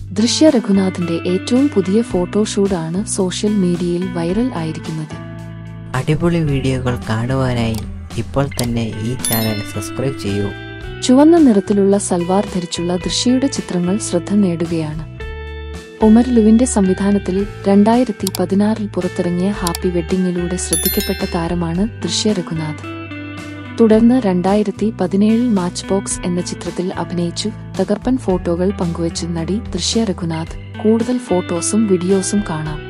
ദൃശ്യ രഘുനാഥിന്റെ ഏറ്റവും പുതിയ ഫോട്ടോഷൂട്ടാണ് സോഷ്യൽ മീഡിയയിൽ വൈറൽ ആയിരിക്കുന്നത് അടിപൊളി വീഡിയോകൾ കാണുവാനായി ഇപ്പോൾ തന്നെ ഈ ചാനൽ സബ്സ്ക്രൈബ് ചെയ്യൂ ചുവന്ന നിറത്തിലുള്ള സൽവാർ ധരിച്ചുള്ള ദൃശ്യയുടെ ചിത്രങ്ങൾ ശ്രദ്ധ നേടുകയാണ് ഉമർ ലുവിന്റെ സംവിധാനത്തിൽ രണ്ടായിരത്തി പതിനാറിൽ പുറത്തിറങ്ങിയ ഹാപ്പി വെഡ്ഡിങ്ങിലൂടെ ശ്രദ്ധിക്കപ്പെട്ട താരമാണ് ദൃശ്യ രഘുനാഥ് തുടർന്ന് രണ്ടായിരത്തി പതിനേഴിൽ മാച്ച് ബോക്സ് എന്ന ചിത്രത്തിൽ അഭിനയിച്ചു തകർപ്പൻ ഫോട്ടോകൾ പങ്കുവച്ച് നടി ദൃശ്യ രഘുനാഥ് കൂടുതൽ ഫോട്ടോസും വീഡിയോസും കാണാം